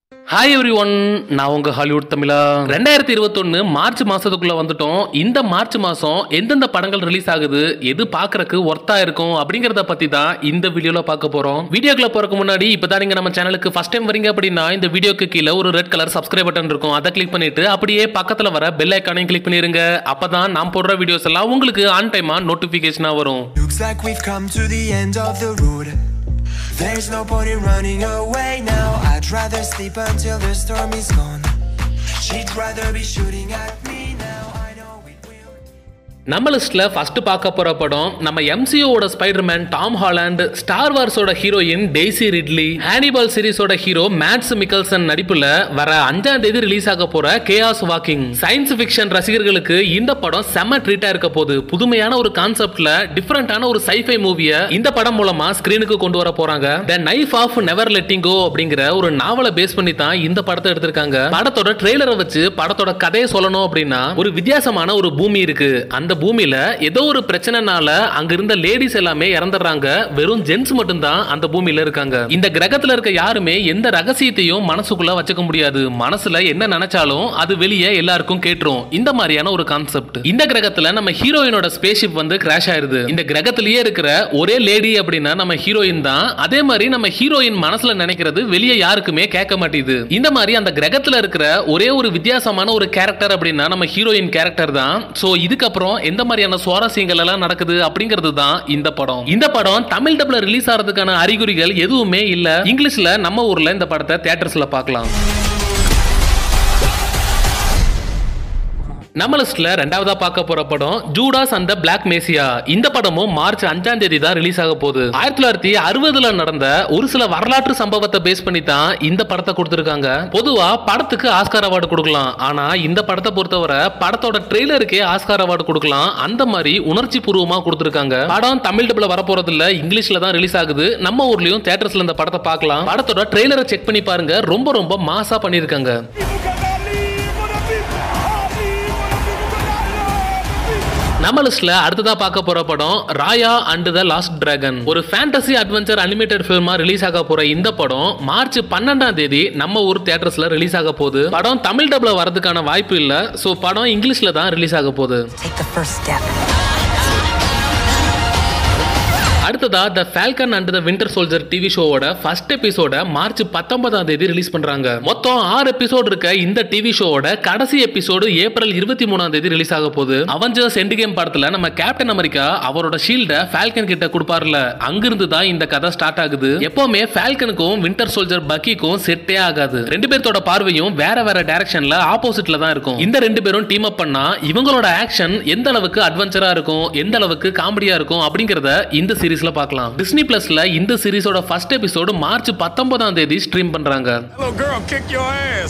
Hi every one நான் உங்க Hollywood தமிழா ரெண்டாயிரத்தி இருபத்தொன்னு மார்ச் மாசத்துக்குள்ள வந்துட்டோம் இந்த மார்ச் மாசம் எந்தெந்த படங்கள் ரிலீஸ் ஆகுது எது பாக்குறதுக்கு ஒர்த்தா இருக்கும் அப்படிங்கறத பத்தி தான் இந்த வீடியோல பார்க்க போறோம் வீடியோக்குள்ள போறதுக்கு முன்னாடி இப்பதான் நீங்க நம்ம சேனலுக்கு ஃபர்ஸ்ட் டைம் வரீங்க அப்படின்னா இந்த வீடியோக்கு கீழே ஒரு ரெட் கலர் சப்ஸ்கிரைப் பட்டன் இருக்கும் அதை கிளிக் பண்ணிட்டு அப்படியே பக்கத்துல வர பெல் ஐக்கானையும் கிளிக் பண்ணிருங்க அப்பதான் நான் போடுற வீடியோஸ் எல்லாம் உங்களுக்கு ஆன் டைமா நோட்டிபிகேஷனா வரும் Looks like we've come to the end of the road. There's no point in running away now. I'd rather sleep until the storm is gone. She'd rather be shooting at me now. I know it will. நம்ம லிஸ்ட்ல first பார்க்க போற படம் நம்ம எம்சிஓட Spiderman Tom Holland star வார்ஸோட heroine Daisy Ridley Hannibal சீரிஸோட hero Mads Mikkelsen நடிப்புல வர அஞ்சாம் தேதி ரிலீஸ் ஆக போற கேஆஸ் வாக்கிங் சயின்ஸ் ஃபிக்ஷன் ரசிகர்களுக்கு இந்த படம் செம்ம ட்ரீட்டா இருக்க போகுது புதுமையான ஒரு கான்செப்ட்ல டிஃபரெண்டான ஒரு சைஃபை மூவியை இந்த படம் மூலமா ஸ்கிரீனுக்கு கொண்டு வர போறாங்க the knife of never letting go அப்படிங்கிற ஒரு நாவலை பேஸ் பண்ணி தான் இந்த படத்தை எடுத்திருக்காங்க படத்தோட ட்ரெய்லரை வச்சு படத்தோட கதையை சொல்லணும் அப்படின்னா ஒரு வித்தியாசமான ஒரு பூமி இருக்கு அந்த பூமியில ஏதோ ஒரு பிரச்சனைனால அங்க இருந்த லேடிஸ் எல்லாமே இறந்துடுறாங்க வெறும் ஜென்ஸ் மட்டும்தான் அந்த பூமியில இருக்காங்க இந்த கிரகத்துல இருக்க யாருமே எந்த ரகசியத்தையும் மனசுக்குள்ள வச்சுக்க முடியாது மனசுல என்ன நினைச்சாலும் அது வெளியே எல்லாருக்கும் கேட்டுரும் இந்த மாதிரியான ஒரு கான்செப்ட் இந்த கிரகத்துல நம்ம ஹீரோயினோட ஸ்பேஸ்ஷிப் வந்து கிராஷ் ஆயிருது இந்த கிரகத்திலேயே இருக்கிற ஒரே லேடி அப்படின்னா நம்ம ஹீரோயின் தான் அதே மாதிரி நம்ம ஹீரோயின் மனசுல நினைக்கிறது வெளியே யாருக்குமே கேட்க மாட்டேது இந்த மாதிரி அந்த கிரகத்துல இருக்கிற ஒரே ஒரு வித்தியாசமான ஒரு கேரக்டர் அப்படின்னா நம்ம ஹீரோயின் கேரக்டர் தான் சோ இதுக்கப்புறம் எந்த மாதிரியான சுவாரஸ்யங்கள் எல்லாம் நடக்குது அப்படிங்கிறது தான் இந்த படம் இந்த படம் தமிழ் டப்ல ரிலீஸ் ஆகிறதுக்கான அறிகுறிகள் எதுவுமே இல்ல இங்கிலீஷ்ல நம்ம ஊர்ல இந்த படத்தை தியேட்டர்ஸ்ல பார்க்கலாம் நம்ம லிஸ்ட்ல ரெண்டாவதா பார்க்க போற படம் ஜூடாஸ் அந்த பிளாக் மேசியா இந்த படமும் மார்ச் அஞ்சாம் தேதி தான் ரிலீஸ் ஆக போகுது ஆயிரத்தி தொள்ளாயிரத்தி அறுபதுல நடந்த ஒரு சில வரலாற்று சம்பவத்தை பேஸ் பண்ணி தான் இந்த படத்தை கொடுத்திருக்காங்க பொதுவா படத்துக்கு ஆஸ்கார் அவார்டு கொடுக்கலாம் ஆனா இந்த படத்தை பொறுத்தவரை படத்தோட ட்ரெய்லருக்கே ஆஸ்கார் அவார்டு கொடுக்கலாம் அந்த மாதிரி உணர்ச்சி பூர்வமா கொடுத்திருக்காங்க படம் தமிழ் டப்ல வரப்போறது இல்ல இங்கிலீஷ்ல தான் ரிலீஸ் ஆகுது நம்ம ஊர்லயும் தியேட்டர்ஸ்ல இந்த படத்தை பார்க்கலாம் படத்தோட ட்ரெய்லரை செக் பண்ணி பாருங்க ரொம்ப ரொம்ப மாசா பண்ணிருக்காங்க நம்ம லிஸ்ட்ல அடுத்ததா பார்க்க போற படம் Raya and the last dragon ஒரு ஃபேண்டசி அட்வென்ச்சர் அனிமேட்டட் ஃபில்மா ரிலீஸ் ஆக போற இந்த படம் மார்ச் பன்னெண்டாம் தேதி நம்ம ஊர் தியேட்டர்ஸ்ல ரிலீஸ் ஆக போகுது படம் தமிழ் டப்ல வரதுக்கான வாய்ப்பு இல்ல சோ படம் இங்கிலீஷ்ல தான் ரிலீஸ் ஆக போகுது Take the first step. அடுத்ததா the falcon and the winter soldier TV ஷோவோட ஃபர்ஸ்ட் எபிசோட மார்ச் பத்தொன்பதாம் தேதி ரிலீஸ் பண்றாங்க மொத்தம் ஆறு எபிசோட் இருக்க இந்த டிவி ஷோவோட கடைசி எபிசோடு ஏப்ரல் இருபத்தி மூணாம் தேதி ரிலீஸ் ஆக போகுது அவஞ்சர்ஸ் எண்ட் கேம் படத்துல நம்ம கேப்டன் அமெரிக்கா அவரோட ஷீல்ட ஃபால்கன் கிட்ட கொடுப்பார்ல அங்கிருந்து தான் இந்த கதை ஸ்டார்ட் ஆகுது எப்பவுமே ஃபால்கனுக்கும் விண்டர் சோல்ஜர் பக்கிக்கும் செட்டே ஆகாது ரெண்டு பேர்த்தோட பார்வையும் வேற வேற டைரக்ஷன்ல ஆப்போசிட்ல தான் இருக்கும் இந்த ரெண்டு பேரும் டீம் அப் பண்ணா இவங்களோட ஆக்ஷன் எந்த அளவுக்கு அட்வென்ச்சரா இருக்கும் எந்த அளவுக்கு காமெடியா இருக்கும் அப்படிங்கறத இந்த சீரிஸ்ல பார்க்கலாம் டிஸ்னி பிளஸ்ல இந்த சீரிஸோட ஃபர்ஸ்ட் எபிசோடு மார்ச் பத்தொன்பதாம் தேதி ஸ்ட்ரீம் பண்றாங்க Little girl, kick your ass.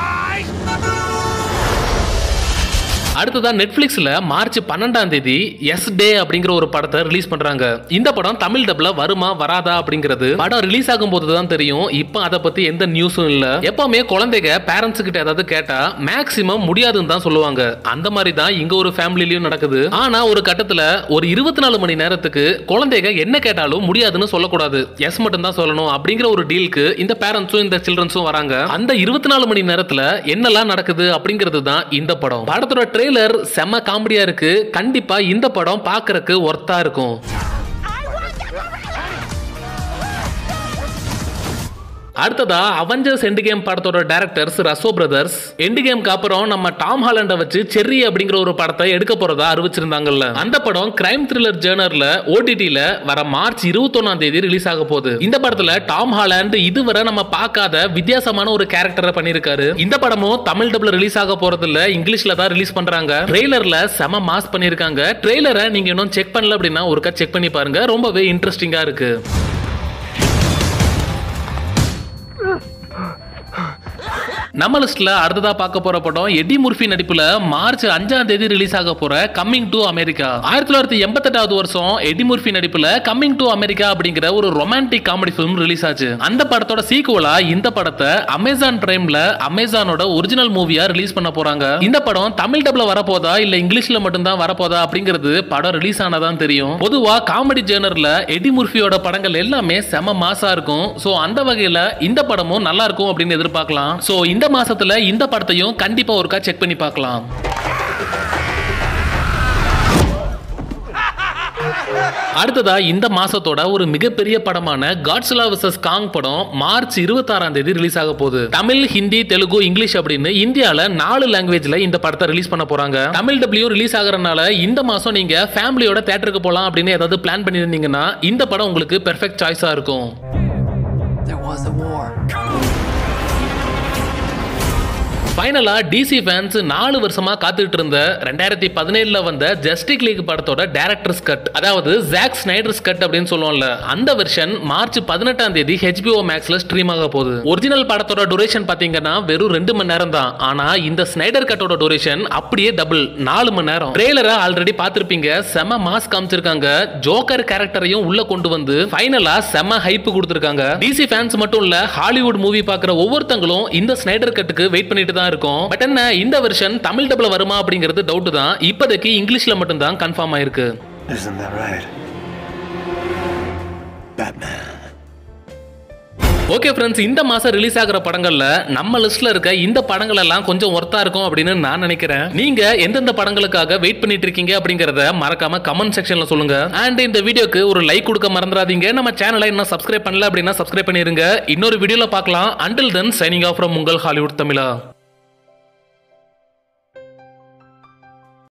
அடுத்ததா நெட்ஃபிளிக்ஸ்ல மார்ச் பன்னெண்டாம் தேதி எஸ் டே அப்படிங்கிற ஒரு படத்தை ரிலீஸ் பண்றாங்க இந்த படம் தமிழ் டப்ல வருமா வராதா அப்படிங்கிறது படம் ரிலீஸ் ஆகும் போது தான் தெரியும் இப்போ அதை பத்தி எந்த நியூஸும் இல்ல எப்பவுமே குழந்தைங்க பேரண்ட்ஸ் கிட்ட ஏதாவது கேட்டா மேக்சிமம் முடியாதுன்னு தான் சொல்லுவாங்க அந்த மாதிரி தான் இங்க ஒரு ஃபேமிலிலயும் நடக்குது ஆனா ஒரு கட்டத்துல ஒரு இருபத்தி நாலு மணி நேரத்துக்கு குழந்தைங்க என்ன கேட்டாலும் முடியாதுன்னு சொல்லக்கூடாது எஸ் மட்டும் தான் சொல்லணும் அப்படிங்கிற ஒரு டீலுக்கு இந்த பேரண்ட்ஸும் இந்த சில்ட்ரன்ஸும் வராங்க அந்த இருபத்தி நாலு மணி நேரத்துல என்னெல்லாம் நடக்குது அப்படிங்கிறது தான் இந்த படம் படத்தோட ட்ரெய்லர் செம்ம காமெடியா இருக்கு கண்டிப்பா இந்த படம் பார்க்கறதுக்கு ஒர்த்தா இருக்கும் அடுத்ததா அவெஞ்சர்ஸ் எண்டு கேம் படத்தோட டேரக்டர்ஸ் ரசோ பிரதர்ஸ் எண்டு கேம்க்கு அப்புறம் நம்ம டாம் ஹாலண்ட வச்சு செர்ரி அப்படிங்கிற ஒரு படத்தை எடுக்க போறதா அறிவிச்சிருந்தாங்கல்ல அந்த படம் கிரைம் த்ரில்லர் ஜேர்னர்ல ஓடிடில வர மார்ச் இருபத்தொன்னாம் தேதி ரிலீஸ் ஆக போகுது இந்த படத்துல டாம் ஹாலண்ட் இதுவரை நம்ம பார்க்காத வித்தியாசமான ஒரு கேரக்டரை பண்ணிருக்காரு இந்த படமும் தமிழ் டப்ல ரிலீஸ் ஆக போறது இல்ல இங்கிலீஷ்ல தான் ரிலீஸ் பண்றாங்க ட்ரெய்லர்ல செம மாஸ் பண்ணிருக்காங்க ட்ரெய்லரை நீங்க இன்னும் செக் பண்ணல அப்படின்னா ஒருக்கா செக் பண்ணி பாருங்க ரொம்பவே இன்ட்ரெஸ்டிங்கா இருக்கு நம்ம லிஸ்ட்ல அடுத்ததா பார்க்க போற படம் எடி முர்ஃபி நடிப்புல மார்ச் அஞ்சாம் தேதி ரிலீஸ் ஆக போற கம்மிங் டு அமெரிக்கா ஆயிரத்தி தொள்ளாயிரத்தி எண்பத்தெட்டாவது வருஷம் எடி முர்ஃபி நடிப்புல கம்மிங் டு அமெரிக்கா அப்படிங்கிற ஒரு ரொமான்டிக் காமெடி ஃபிலிம் ரிலீஸ் ஆச்சு அந்த படத்தோட சீக்குவலா இந்த படத்தை அமேசான் பிரைம்ல அமேசானோட ஒரிஜினல் மூவியா ரிலீஸ் பண்ண போறாங்க இந்த படம் தமிழ் டப்ல வரப்போதா இல்ல இங்கிலீஷ்ல மட்டும்தான் வரப்போதா அப்படிங்கிறது படம் ரிலீஸ் ஆனாதான் தெரியும் பொதுவா காமெடி ஜேர்னர்ல எடி முர்ஃபியோட படங்கள் எல்லாமே செம மாசா இருக்கும் சோ அந்த வகையில இந்த படமும் நல்லா இருக்கும் அப்படின்னு எதிர்பார்க்கலாம் சோ இந்த மாசத்துல இந்த படத்தையும் கண்டிப்பா ஒருக்கா செக் பண்ணி பார்க்கலாம் அடுத்ததா இந்த மாசத்தோட ஒரு மிகப்பெரிய படமான காட்ஸிலா vs காங் படம் மார்ச் இருபத்தாறாம் தேதி ரிலீஸ் ஆக போகுது தமிழ் ஹிந்தி தெலுங்கு இங்கிலீஷ் அப்படின்னு இந்தியால நாலு லாங்குவேஜ்ல இந்த படத்தை ரிலீஸ் பண்ண போறாங்க தமிழ் டபிள்யூ ரிலீஸ் ஆகுறதுனால இந்த மாசம் நீங்க ஃபேமிலியோட தேட்டருக்கு போலாம் அப்படின்னு ஏதாவது பிளான் பண்ணியிருந்தீங்கன்னா இந்த படம் உங்களுக்கு பெர்ஃபெக்ட் சாய்ஸா இருக்கும் There was a war. ஃபைனலா டிசி ஃபேன்ஸ் நாலு வருஷமா காத்துக்கிட்டு இருந்த ரெண்டாயிரத்தி பதினேழுல வந்த ஜஸ்டிக் லீக் படத்தோட டேரக்டர்ஸ் கட் அதாவது ஜாக் ஸ்னைடர்ஸ் கட் அப்படின்னு சொல்லுவோம்ல அந்த வெர்ஷன் மார்ச் பதினெட்டாம் தேதி ஹெச்பிஓ மேக்ஸ்ல ஸ்ட்ரீம் ஆக போகுது ஒரிஜினல் படத்தோட டூரேஷன் பாத்தீங்கன்னா வெறும் ரெண்டு மணி நேரம் தான் ஆனா இந்த ஸ்னைடர் கட்டோட டூரேஷன் அப்படியே டபுள் நாலு மணி நேரம் ட்ரெய்லரை ஆல்ரெடி பார்த்திருப்பீங்க செம மாஸ் காமிச்சிருக்காங்க ஜோக்கர் கேரக்டரையும் உள்ள கொண்டு வந்து ஃபைனலா செம ஹைப் கொடுத்திருக்காங்க டிசி ஃபேன்ஸ் மட்டும் இல்ல ஹாலிவுட் மூவி பார்க்குற ஒவ்வொருத்தங்களும் இந்த ஸ்னைடர் கட்டுக்கு வெயிட் பண்ணிட்டு தான் இருக்கும் பட் என்ன இந்த வெர்ஷன் தமிழ் டப்ல வருமா அப்படிங்கிறது டவுட் தான் இப்போதைக்கு இங்கிலீஷ்ல மட்டும்தான் கன்ஃபார்ம் ஆயிருக்கு Isn't that right? Batman. Okay friends இந்த மாசம் ரிலீஸ் ஆகிற படங்கள்ல நம்ம லிஸ்ட்ல இருக்க இந்த படங்கள் எல்லாம் கொஞ்சம் ஒர்த்தா இருக்கும் அப்படின்னு நான் நினைக்கிறேன் நீங்க எந்தெந்த படங்களுக்காக வெயிட் பண்ணிட்டு இருக்கீங்க அப்படிங்கறத மறக்காம கமெண்ட் செக்ஷன்ல சொல்லுங்க அண்ட் இந்த வீடியோக்கு ஒரு லைக் கொடுக்க மறந்துடாதீங்க நம்ம சேனலை இன்னும் சப்ஸ்கிரைப் பண்ணல அப்படின்னா சப்ஸ்கிரைப் பண்ணிருங்க இன்னொரு வீடியோல பார்க்கலாம் until then signing off from உங்கள் ஹாலிவுட் தமிழா